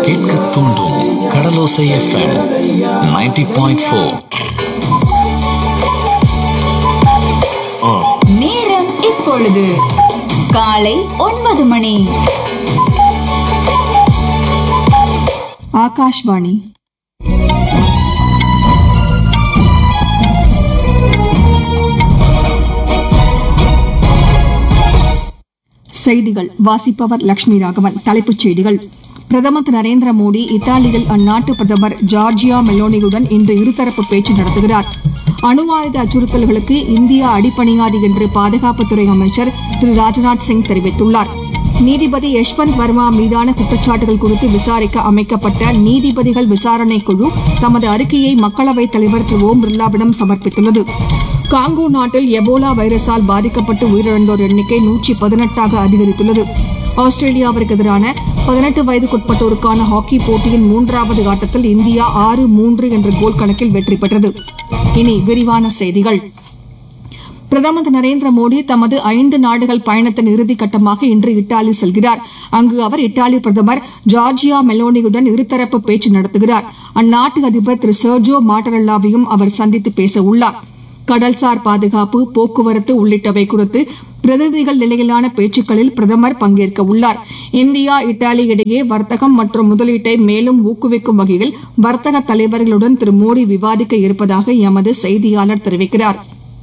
கேட்க தூண்டும் கடலோசை FM 90.4 point four நேரம் இப்பொழுது காலை ஒன்பது மணி ஆகாஷ்வாணி செய்திகள் வாசிப்பவர் லட்சுமி ராகவன் தலைப்புச் செய்திகள் பிரதமர் திரு நரேந்திர மோடி இத்தாலியில் அந்நாட்டு பிரதமர் ஜார்ஜியா மெலோனியுடன் இன்று இருதரப்பு பேச்சு நடத்துகிறார் அணு ஆயுத அச்சுறுத்தல்களுக்கு இந்தியா அடிப்பணியாது என்று பாதுகாப்புத்துறை அமைச்சர் திரு ராஜ்நாத் சிங் தெரிவித்துள்ளார் நீதிபதி யஷ்வந்த் வர்மா மீதான குற்றச்சாட்டுகள் குறித்து விசாரிக்க அமைக்கப்பட்ட நீதிபதிகள் விசாரணை குழு தமது அறிக்கையை மக்களவைத் தலைவர் திரு ஓம் பிர்லாவிடம் சமர்ப்பித்துள்ளது காங்கோ நாட்டில் எபோலா வைரஸால் பாதிக்கப்பட்டு உயிரிழந்தோர் எண்ணிக்கை நூற்றி பதினெட்டாக அதிகரித்துள்ளது ஆஸ்திரேலியாவிற்கு எதிரான பதினெட்டு வயதுக்குட்பட்டோருக்கான ஹாக்கி போட்டியின் மூன்றாவது ஆட்டத்தில் இந்தியா ஆறு மூன்று என்ற கோல் கணக்கில் வெற்றி பெற்றது இனி விரிவான செய்திகள் பிரதமர் திரு நரேந்திர மோடி தமது ஐந்து நாடுகள் பயணத்தின் இறுதிக் கட்டமாக இன்று இத்தாலி செல்கிறார் அங்கு அவர் இத்தாலி பிரதமர் ஜார்ஜியா மெலோனியுடன் இருதரப்பு பேச்சு நடத்துகிறார் அந்நாட்டு அதிபர் திரு சர்ஜோ மாட்டரல்லாவையும் அவர் சந்தித்து பேச உள்ளார் கடல்சார் பாதுகாப்பு போக்குவரத்து உள்ளிட்டவை குறித்து பிரதிநிதிகள் நிலையிலான பேச்சுக்களில் பிரதமர் பங்கேற்க உள்ளார் இந்தியா இத்தாலி இடையே வர்த்தகம் மற்றும் முதலீட்டை மேலும் ஊக்குவிக்கும் வகையில் வர்த்தக தலைவர்களுடன் திரு மோடி விவாதிக்க இருப்பதாக எமது செய்தியாளர் தெரிவிக்கிறார்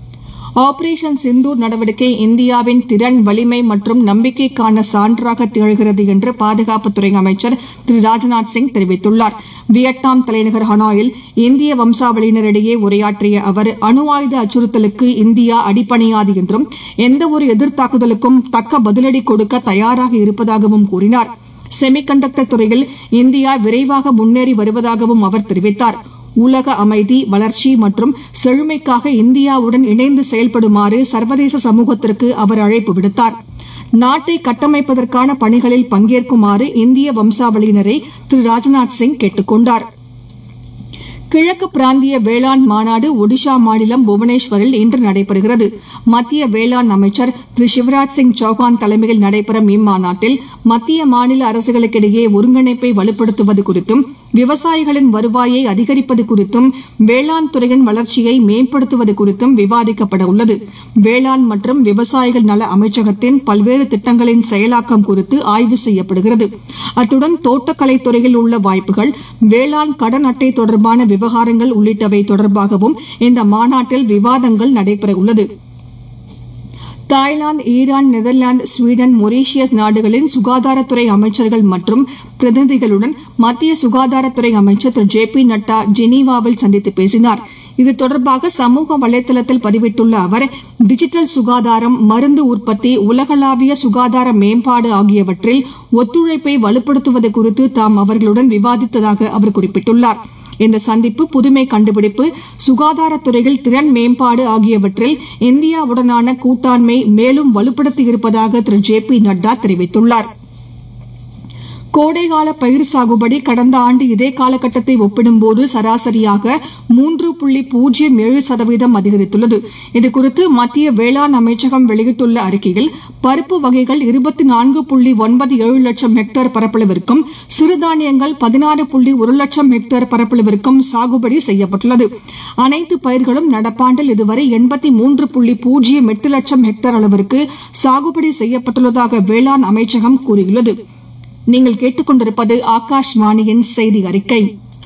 ஆபரேஷன் சிந்தூர் நடவடிக்கை இந்தியாவின் திறன் வலிமை மற்றும் நம்பிக்கைக்கான சான்றாக திகழ்கிறது என்று பாதுகாப்புத்துறை அமைச்சர் திரு ராஜ்நாத் சிங் தெரிவித்துள்ளார் வியட்நாம் தலைநகர் ஹனாயில் இந்திய வம்சாவளியினரிடையே உரையாற்றிய அவர் அணு ஆயுத அச்சுறுத்தலுக்கு இந்தியா அடிப்பணியாது என்றும் எந்தவொரு எதிர்த்தாக்குதலுக்கும் தக்க பதிலடி கொடுக்க தயாராக இருப்பதாகவும் கூறினார் செமிகண்டக்டர் துறையில் இந்தியா விரைவாக முன்னேறி வருவதாகவும் அவர் தெரிவித்தார் உலக அமைதி வளர்ச்சி மற்றும் செழுமைக்காக இந்தியாவுடன் இணைந்து செயல்படுமாறு சர்வதேச சமூகத்திற்கு அவர் அழைப்பு விடுத்தார் நாட்டை கட்டமைப்பதற்கான பணிகளில் பங்கேற்குமாறு இந்திய வம்சாவளியினரை திரு ராஜ்நாத் சிங் கேட்டுக் கொண்டார் கிழக்கு பிராந்திய வேளாண் மாநாடு ஒடிஷா மாநிலம் புவனேஸ்வரில் இன்று நடைபெறுகிறது மத்திய வேளாண் அமைச்சர் திரு சிவராஜ் சிங் சௌகான் தலைமையில் நடைபெறும் இம்மாநாட்டில் மத்திய மாநில அரசுகளுக்கிடையே ஒருங்கிணைப்பை வலுப்படுத்துவது குறித்தும் விவசாயிகளின் வருவாயை அதிகரிப்பது குறித்தும் வேளாண் துறையின் வளர்ச்சியை மேம்படுத்துவது குறித்தும் விவாதிக்கப்பட உள்ளது வேளாண் மற்றும் விவசாயிகள் நல அமைச்சகத்தின் பல்வேறு திட்டங்களின் செயலாக்கம் குறித்து ஆய்வு செய்யப்படுகிறது அத்துடன் தோட்டக்கலை துறையில் உள்ள வாய்ப்புகள் வேளாண் கடன் அட்டை தொடர்பான விவகாரங்கள் உள்ளிட்டவை தொடர்பாகவும் இந்த மாநாட்டில் விவாதங்கள் நடைபெற உள்ளது Thailand Iran Netherlands Sweden Mauritius நாடுகளின் சுகாதாரத்துறை அமைச்சர்கள் மற்றும் பிரதிநிதிகளுடன் மத்திய சுகாதாரத்துறை அமைச்சர் திரு ஜே பி நட்டா ஜெனீவாவில் சந்தித்து பேசினார் இது தொடர்பாக சமூக வலைதளத்தில் பதிவிட்டுள்ள அவர் டிஜிட்டல் சுகாதாரம் மருந்து உற்பத்தி உலகளாவிய சுகாதார மேம்பாடு ஆகியவற்றில் ஒத்துழைப்பை வலுப்படுத்துவது குறித்து தாம் அவர்களுடன் விவாதித்ததாக அவர் குறிப்பிட்டுள்ளார் இந்த சந்திப்பு புதுமை கண்டுபிடிப்பு சுகாதாரத்துறையில் திறன் மேம்பாடு ஆகியவற்றில் இந்தியாவுடனான கூட்டாண்மை மேலும் வலுப்படுத்தியிருப்பதாக திரு ஜே பி நட்டா தெரிவித்துள்ளார் கோடைகால பயிர் சாகுபடி கடந்த ஆண்டு இதே காலகட்டத்தை ஒப்பிடும்போது சராசரியாக மூன்று புள்ளி பூஜ்ஜியம் ஏழு சதவீதம் அதிகரித்துள்ளது இதுகுறித்து மத்திய வேளாண் அமைச்சகம் வெளியிட்டுள்ள அறிக்கையில் பருப்பு வகைகள் இருபத்தி நான்கு புள்ளி ஒன்பது ஏழு லட்சம் ஹெக்டேர் பரப்பளவிற்கும் சிறுதானியங்கள் பதினாறு புள்ளி ஒரு லட்சம் ஹெக்டேர் பரப்பளவிற்கும் சாகுபடி செய்யப்பட்டுள்ளது அனைத்து பயிர்களும் நடப்பாண்டில் இதுவரை எண்பத்தி மூன்று புள்ளி பூஜ்ஜியம் எட்டு லட்சம் ஹெக்டேர் அளவிற்கு சாகுபடி செய்யப்பட்டுள்ளதாக வேளாண் அமைச்சகம் கூறியுள்ளது நீங்கள் கேட்டுக்கொண்டிருப்பது ஆகாஷ்வாணியின் செய்தி அறிக்கை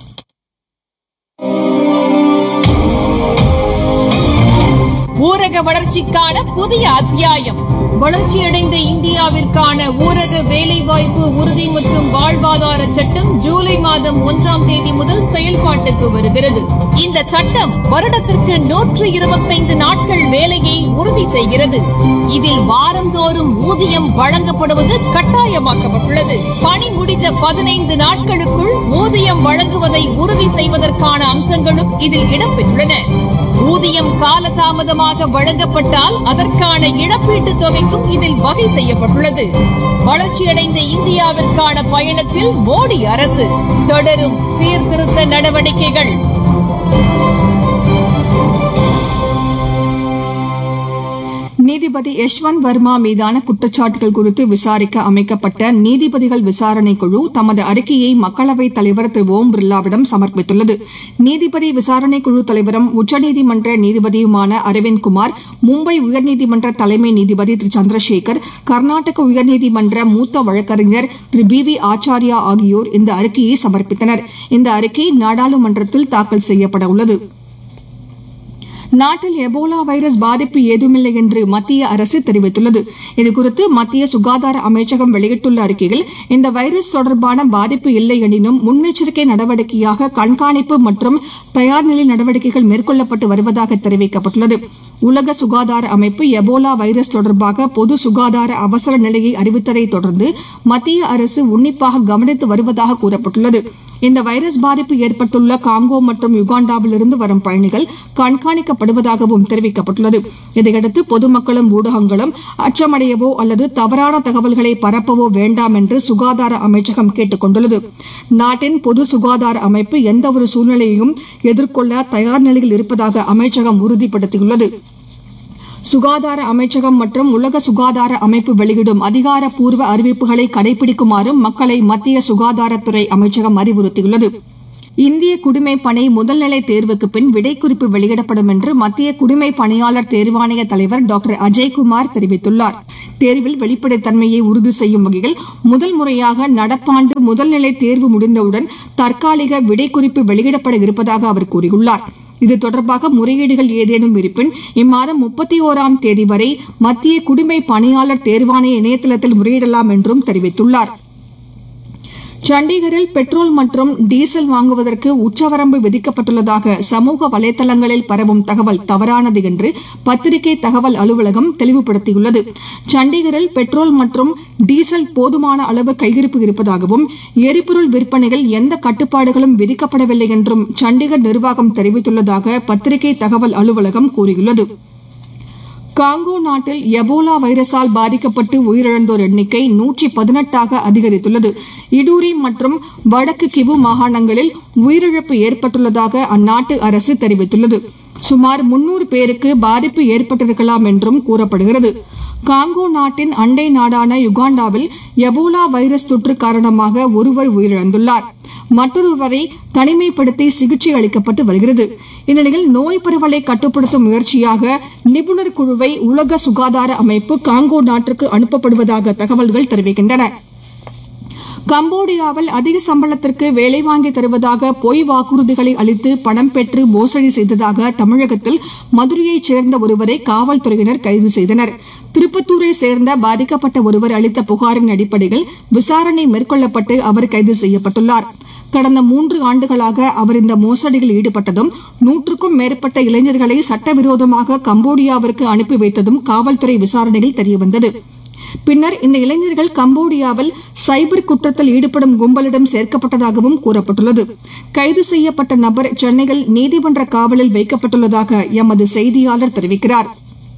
ஊரக வளர்ச்சிக்கான புதிய அத்தியாயம் வளர்ச்சியடைந்த இந்தியாவிற்கான ஊரக வேலைவாய்ப்பு உறுதி மற்றும் வாழ்வாதார சட்டம் ஜூலை மாதம் ஒன்றாம் தேதி முதல் செயல்பாட்டுக்கு வருகிறது இந்த சட்டம் வருடத்திற்கு நூற்று இருபத்தைந்து நாட்கள் வேலையை உறுதி செய்கிறது இதில் வாரந்தோறும் ஊதியம் வழங்கப்படுவது கட்டாயமாக்கப்பட்டுள்ளது பணி முடிந்த பதினைந்து நாட்களுக்குள் ஊதியம் வழங்குவதை உறுதி செய்வதற்கான அம்சங்களும் இதில் இடம்பெற்றுள்ளன ஊதியம் காலதாமதமாக வழங்கப்பட்டால் அதற்கான இழப்பீட்டுத் தொகைக்கும் இதில் வகை செய்யப்பட்டுள்ளது வளர்ச்சியடைந்த இந்தியாவிற்கான பயணத்தில் மோடி அரசு தொடரும் சீர்திருத்த நடவடிக்கைகள் நீதிபதி யஷ்வந்த் வர்மா மீதான குற்றச்சாட்டுகள் குறித்து விசாரிக்க அமைக்கப்பட்ட நீதிபதிகள் விசாரணை குழு தமது அறிக்கையை மக்களவைத் தலைவர் திரு ஓம் பிர்லாவிடம் சமர்ப்பித்துள்ளது நீதிபதி விசாரணை குழு தலைவரும் உச்சநீதிமன்ற நீதிபதியுமான அரவிந்த் குமார் மும்பை உயர்நீதிமன்ற தலைமை நீதிபதி திரு சந்திரசேகர் கர்நாடக உயர்நீதிமன்ற மூத்த வழக்கறிஞர் திரு பி வி ஆச்சாரியா ஆகியோர் இந்த அறிக்கையை சமர்ப்பித்தனர் இந்த அறிக்கை நாடாளுமன்றத்தில் தாக்கல் செய்யப்பட உள்ளது நாட்டில் எபோலா வைரஸ் பாதிப்பு ஏதுமில்லை என்று மத்திய அரசு தெரிவித்துள்ளது இதுகுறித்து மத்திய சுகாதார அமைச்சகம் வெளியிட்டுள்ள அறிக்கையில் இந்த வைரஸ் தொடர்பான பாதிப்பு இல்லை எனினும் முன்னெச்சரிக்கை நடவடிக்கையாக கண்காணிப்பு மற்றும் தயார்நிலை நடவடிக்கைகள் மேற்கொள்ளப்பட்டு வருவதாக தெரிவிக்கப்பட்டுள்ளது உலக சுகாதார அமைப்பு எபோலா வைரஸ் தொடர்பாக பொது சுகாதார அவசர நிலையை அறிவித்ததை தொடர்ந்து மத்திய அரசு உன்னிப்பாக கவனித்து வருவதாக கூறப்பட்டுள்ளது இந்த வைரஸ் பாதிப்பு ஏற்பட்டுள்ள காங்கோ மற்றும் யுகாண்டாவிலிருந்து வரும் பயணிகள் கண்காணிக்கப்படுவதாகவும் தெரிவிக்கப்பட்டுள்ளது இதையடுத்து பொதுமக்களும் ஊடகங்களும் அச்சமடையவோ அல்லது தவறான தகவல்களை பரப்பவோ வேண்டாம் என்று சுகாதார அமைச்சகம் கேட்டுக் கொண்டுள்ளது நாட்டின் பொது சுகாதார அமைப்பு எந்தவொரு சூழ்நிலையையும் எதிர்கொள்ள தயார் நிலையில் இருப்பதாக அமைச்சகம் உறுதிப்படுத்தியுள்ளது சுகாதார அமைச்சகம் மற்றும் உலக சுகாதார அமைப்பு வெளியிடும் அதிகாரப்பூர்வ அறிவிப்புகளை கடைபிடிக்குமாறும் மக்களை மத்திய சுகாதாரத்துறை அமைச்சகம் அறிவுறுத்தியுள்ளது இந்திய குடிமைப் பணி முதல்நிலை தேர்வுக்கு பின் விடைக்குறிப்பு வெளியிடப்படும் என்று மத்திய குடிமை பணியாளர் தேர்வாணைய தலைவர் டாக்டர் அஜய்குமார் தெரிவித்துள்ளார் தேர்வில் வெளிப்படைத்தன்மையை உறுதி செய்யும் வகையில் முதல் முறையாக நடப்பாண்டு முதல்நிலை தேர்வு முடிந்தவுடன் தற்காலிக விடைக்குறிப்பு வெளியிடப்பட இருப்பதாக அவர் கூறியுள்ளார் இது தொடர்பாக முறையீடுகள் ஏதேனும் இருப்பின் இம்மாதம் முப்பத்தி ஓராம் தேதி வரை மத்திய குடிமை பணியாளர் தேர்வாணைய இணையதளத்தில் முறையிடலாம் என்றும் தெரிவித்துள்ளார் சண்டிகரில் பெட்ரோல் மற்றும் டீசல் வாங்குவதற்கு உச்சவரம்பு விதிக்கப்பட்டுள்ளதாக சமூக வலைதளங்களில் பரவும் தகவல் தவறானது என்று பத்திரிகை தகவல் அலுவலகம் தெளிவுபடுத்தியுள்ளது சண்டிகரில் பெட்ரோல் மற்றும் டீசல் போதுமான அளவு கையிருப்பு இருப்பதாகவும் எரிபொருள் விற்பனையில் எந்த கட்டுப்பாடுகளும் விதிக்கப்படவில்லை என்றும் சண்டிகர் நிர்வாகம் தெரிவித்துள்ளதாக பத்திரிகை தகவல் அலுவலகம் கூறியுள்ளது காங்கோ நாட்டில் எபோலா வைரஸால் பாதிக்கப்பட்டு உயிரிழந்தோர் எண்ணிக்கை நூற்றி பதினெட்டாக அதிகரித்துள்ளது இடூரி மற்றும் வடக்கு கிவு மாகாணங்களில் உயிரிழப்பு ஏற்பட்டுள்ளதாக அந்நாட்டு அரசு தெரிவித்துள்ளது சுமார் முன்னூறு பேருக்கு பாதிப்பு ஏற்பட்டிருக்கலாம் என்றும் கூறப்படுகிறது காங்கோ நாட்டின் அண்டை நாடான யுகாண்டாவில் எபோலா வைரஸ் தொற்று காரணமாக ஒருவர் உயிரிழந்துள்ளார் மற்றொருவரை தனிமைப்படுத்தி சிகிச்சை அளிக்கப்பட்டு வருகிறது இந்நிலையில் நோய் பரவலை கட்டுப்படுத்தும் முயற்சியாக நிபுணர் குழுவை உலக சுகாதார அமைப்பு காங்கோ நாட்டிற்கு அனுப்பப்படுவதாக தகவல்கள் தெரிவிக்கின்றன கம்போடியாவில் அதிக சம்பளத்திற்கு வேலை வாங்கி தருவதாக பொய் வாக்குறுதிகளை அளித்து பணம் பெற்று மோசடி செய்ததாக தமிழகத்தில் மதுரையைச் சேர்ந்த ஒருவரை காவல்துறையினர் கைது செய்தனர் திருப்பத்தூரை சேர்ந்த பாதிக்கப்பட்ட ஒருவர் அளித்த புகாரின் அடிப்படையில் விசாரணை மேற்கொள்ளப்பட்டு அவர் கைது செய்யப்பட்டுள்ளார் கடந்த மூன்று ஆண்டுகளாக அவர் இந்த மோசடியில் ஈடுபட்டதும் நூற்றுக்கும் மேற்பட்ட இளைஞர்களை சட்டவிரோதமாக கம்போடியாவிற்கு அனுப்பி வைத்ததும் காவல்துறை விசாரணையில் தெரியவந்தது பின்னர் இந்த இளைஞர்கள் கம்போடியாவில் சைபர் குற்றத்தில் ஈடுபடும் கும்பலிடம் சேர்க்கப்பட்டதாகவும் கூறப்பட்டுள்ளது கைது செய்யப்பட்ட நபர் சென்னையில் நீதிமன்ற காவலில் வைக்கப்பட்டுள்ளதாக எமது செய்தியாளர் தெரிவிக்கிறார்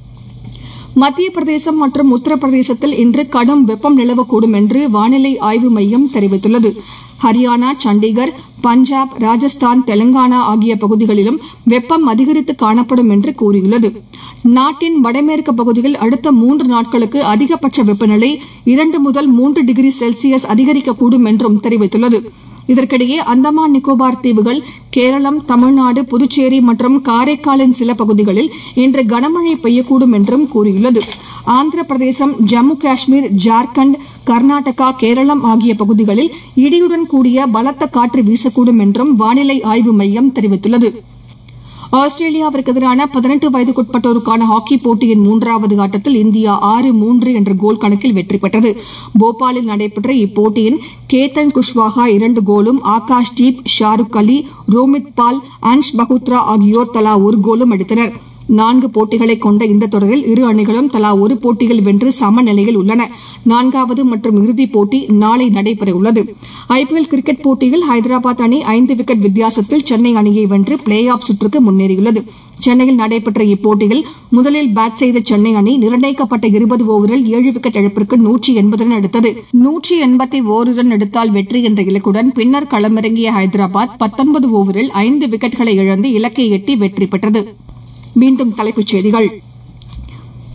மத்திய பிரதேசம் மற்றும் உத்தரப்பிரதேசத்தில் இன்று கடும் வெப்பம் நிலவக்கூடும் என்று வானிலை ஆய்வு மையம் தெரிவித்துள்ளது ஹரியானா சண்டிகர் பஞ்சாப் ராஜஸ்தான் தெலங்கானா ஆகிய பகுதிகளிலும் வெப்பம் அதிகரித்து காணப்படும் என்று கூறியுள்ளது நாட்டின் வடமேற்கு பகுதியில் அடுத்த மூன்று நாட்களுக்கு அதிகபட்ச வெப்பநிலை இரண்டு முதல் மூன்று டிகிரி செல்சியஸ் அதிகரிக்கக்கூடும் என்றும் தெரிவித்துள்ளது இதற்கிடையே அந்தமான் நிக்கோபார் தீவுகள் கேரளம் தமிழ்நாடு புதுச்சேரி மற்றும் காரைக்காலின் சில பகுதிகளில் இன்று கனமழை பெய்யக்கூடும் என்றும் கூறியுள்ளது ஆந்திர பிரதேசம் ஜம்மு காஷ்மீர் ஜார்க்கண்ட் கர்நாடகா கேரளம் ஆகிய பகுதிகளில் இடியுடன் கூடிய பலத்த காற்று வீசக்கூடும் என்றும் வானிலை ஆய்வு மையம் தெரிவித்துள்ளது ஆஸ்திரேலியாவிற்கு எதிரான பதினெட்டு வயதுக்குட்பட்டோருக்கான ஹாக்கி போட்டியின் மூன்றாவது ஆட்டத்தில் இந்தியா ஆறு மூன்று என்ற கோல் கணக்கில் வெற்றி பெற்றது போபாலில் நடைபெற்ற இப்போட்டியின் கேத்தன் குஷ்வாஹா இரண்டு கோலும் ஆகாஷ் தீப் ஷாருக் அலி ரோமித் பால் அன்ஷ் பகுத்ரா ஆகியோர் தலா ஒரு கோலும் அடித்தனர் நான்கு போட்டிகளை கொண்ட இந்த தொடரில் இரு அணிகளும் தலா ஒரு போட்டியில் வென்று சமநிலையில் உள்ளன நான்காவது மற்றும் இறுதிப் போட்டி நாளை நடைபெறவுள்ளது ஐபிஎல் கிரிக்கெட் போட்டியில் ஹைதராபாத் அணி ஐந்து விக்கெட் வித்தியாசத்தில் சென்னை அணியை வென்று பிளே ஆஃப் சுற்றுக்கு முன்னேறியுள்ளது சென்னையில் நடைபெற்ற இப்போட்டியில் முதலில் பேட் செய்த சென்னை அணி நிர்ணயிக்கப்பட்ட இருபது ஓவரில் ஏழு விக்கெட் இழப்பிற்கு நூற்றி எண்பது ரன் எடுத்தது நூற்றி எண்பத்தி ஓரு ரன் எடுத்தால் வெற்றி என்ற இலக்குடன் பின்னர் களமிறங்கிய ஹைதராபாத் பத்தொன்பது ஓவரில் ஐந்து விக்கெட்களை இழந்து இலக்கை எட்டி வெற்றி பெற்றது மீண்டும் தலைப்புச் செய்திகள்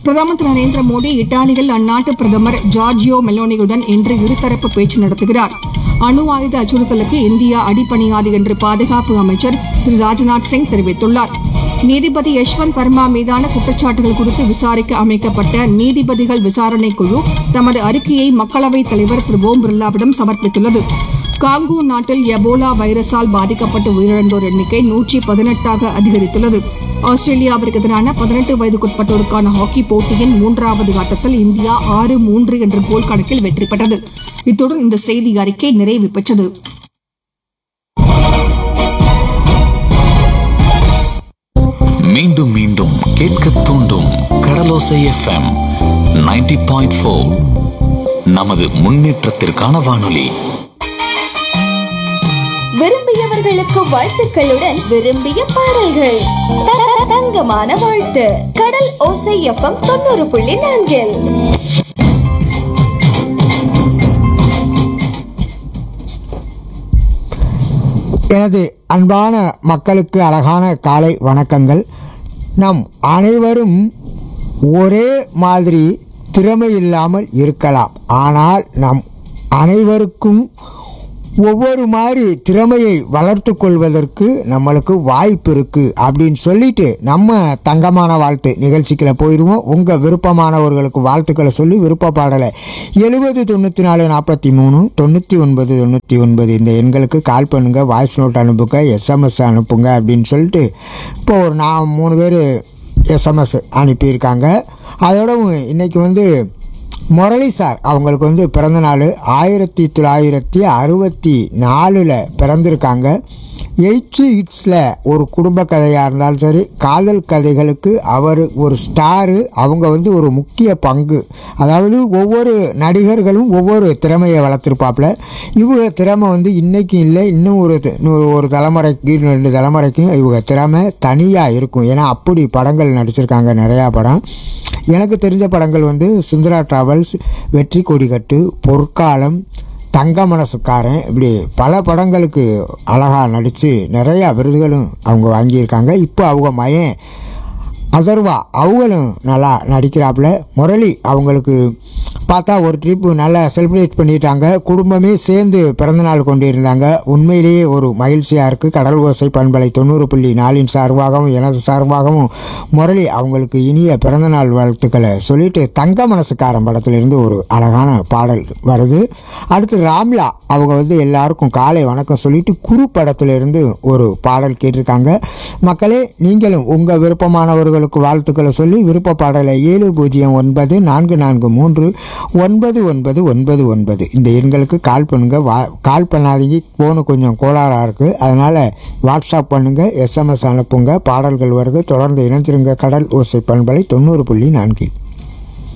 பிரதமர் திரு நரேந்திர மோடி இத்தாலியில் அந்நாட்டு பிரதமர் ஜார்ஜியோ மெலோனியுடன் இன்று இருதரப்பு பேச்சு நடத்துகிறார் அணு ஆயுத அச்சுறுத்தலுக்கு இந்தியா அடிபணியாது என்று பாதுகாப்பு அமைச்சர் திரு ராஜ்நாத் சிங் தெரிவித்துள்ளார் நீதிபதி யஷ்வந்த் வர்மா மீதான குற்றச்சாட்டுகள் குறித்து விசாரிக்க அமைக்கப்பட்ட நீதிபதிகள் விசாரணை குழு தமது அறிக்கையை மக்களவைத் தலைவர் திரு ஓம் பிர்லாவிடம் சமர்ப்பித்துள்ளது காங்கோ நாட்டில் எபோலா வைரஸால் பாதிக்கப்பட்டு உயிரிழந்தோர் எண்ணிக்கை நூற்றி பதினெட்டாக அதிகரித்துள்ளது ஆஸ்திரேலியாவிற்கு எதிரான பதினெட்டு வயதுக்குட்பட்டோருக்கான ஹாக்கி போட்டியின் மூன்றாவது ஆட்டத்தில் இந்தியா ஆறு மூன்று என்ற கோல் கணக்கில் வெற்றி பெற்றது இத்துடன் இந்த செய்தி அறிக்கை நிறைவு பெற்றது மீண்டும் மீண்டும் கேட்க தூண்டும் கடலோசை எஃப்எம் 90.4 பாயிண்ட் ஃபோர் நமது முன்னேற்றத்திற்கான வானொலி விரும்பியவர்களுக்கு வாழ்த்துக்களுடன் விரும்பிய பாடல்கள் த- த- தங்கமான வாழ்த்து கடல் ஓசை எஃப்எம் தொண்ணூறு புள்ளி நான்கில் எனது அன்பான மக்களுக்கு அழகான காலை வணக்கங்கள் நம் அனைவரும் ஒரே மாதிரி திறமை இல்லாமல் இருக்கலாம் ஆனால் நம் அனைவருக்கும் ஒவ்வொரு மாதிரி திறமையை வளர்த்து கொள்வதற்கு நம்மளுக்கு வாய்ப்பு இருக்குது அப்படின்னு சொல்லிட்டு நம்ம தங்கமான வாழ்த்து நிகழ்ச்சிக்குள்ள போயிடுவோம் உங்கள் விருப்பமானவர்களுக்கு வாழ்த்துக்களை சொல்லி விருப்ப பாடலை எழுபது தொண்ணூற்றி நாலு நாற்பத்தி மூணு தொண்ணூற்றி ஒன்பது தொண்ணூற்றி ஒன்பது இந்த எண்களுக்கு கால் பண்ணுங்க வாய்ஸ் நோட் அனுப்புங்க எஸ்எம்எஸ் அனுப்புங்க அப்படின்னு சொல்லிட்டு இப்போ ஒரு நான் மூணு பேர் எஸ்எம்எஸ் அனுப்பியிருக்காங்க அதோட இன்னைக்கு வந்து முரளி சார் அவங்களுக்கு வந்து பிறந்த நாள் ஆயிரத்தி தொள்ளாயிரத்தி அறுபத்தி நாலில் பிறந்திருக்காங்க எயிட்ஸு ஹிட்ஸில் ஒரு குடும்ப கதையாக இருந்தாலும் சரி காதல் கதைகளுக்கு அவர் ஒரு ஸ்டாரு அவங்க வந்து ஒரு முக்கிய பங்கு அதாவது ஒவ்வொரு நடிகர்களும் ஒவ்வொரு திறமையை வளர்த்துருப்பாப்புல இவங்க திறமை வந்து இன்றைக்கும் இல்லை இன்னும் ஒரு த- இன்னும் ஒரு தலைமுறைக்கு ரெண்டு தலைமுறைக்கும் இவங்க திறமை தனியாக இருக்கும் ஏன்னா அப்படி படங்கள் நடிச்சிருக்காங்க நிறையா படம் எனக்கு தெரிஞ்ச படங்கள் வந்து சுந்தரா டிராவல்ஸ் வெற்றி கொடிக்கட்டு பொற்காலம் தங்க மனசுக்காரன் இப்படி பல படங்களுக்கு அழகாக நடித்து நிறையா விருதுகளும் அவங்க வாங்கியிருக்காங்க இப்போ அவங்க மயன் அதர்வா அவங்களும் நல்லா நடிக்கிறாப்புல முரளி அவங்களுக்கு பார்த்தா ஒரு ட்ரிப்பு நல்லா செலிப்ரேட் பண்ணிட்டாங்க குடும்பமே சேர்ந்து பிறந்தநாள் கொண்டிருந்தாங்க உண்மையிலேயே ஒரு மகிழ்ச்சியாக இருக்குது கடல் ஓசை பண்பலை தொண்ணூறு புள்ளி நாலின் சார்பாகவும் எனது சார்பாகவும் முரளி அவங்களுக்கு இனிய பிறந்தநாள் வாழ்த்துக்களை சொல்லிட்டு தங்க மனசுக்காரன் படத்திலிருந்து ஒரு அழகான பாடல் வருது அடுத்து ராம்லா அவங்க வந்து எல்லாருக்கும் காலை வணக்கம் சொல்லிட்டு குரு படத்திலிருந்து ஒரு பாடல் கேட்டிருக்காங்க மக்களே நீங்களும் உங்கள் விருப்பமானவர்களுக்கு வாழ்த்துக்களை சொல்லி விருப்ப பாடலை ஏழு பூஜ்ஜியம் ஒன்பது நான்கு நான்கு மூன்று ஒன்பது ஒன்பது ஒன்பது ஒன்பது இந்த எண்களுக்கு கால் பண்ணுங்கள் வா கால் பண்ணாதீங்க ஃபோனு கொஞ்சம் கோளாறாக இருக்குது அதனால் வாட்ஸ்அப் பண்ணுங்கள் எஸ்எம்எஸ் அனுப்புங்க பாடல்கள் வருது தொடர்ந்து இணைஞ்சிருங்க கடல் ஓசை பண்பலை தொண்ணூறு புள்ளி நான்கில்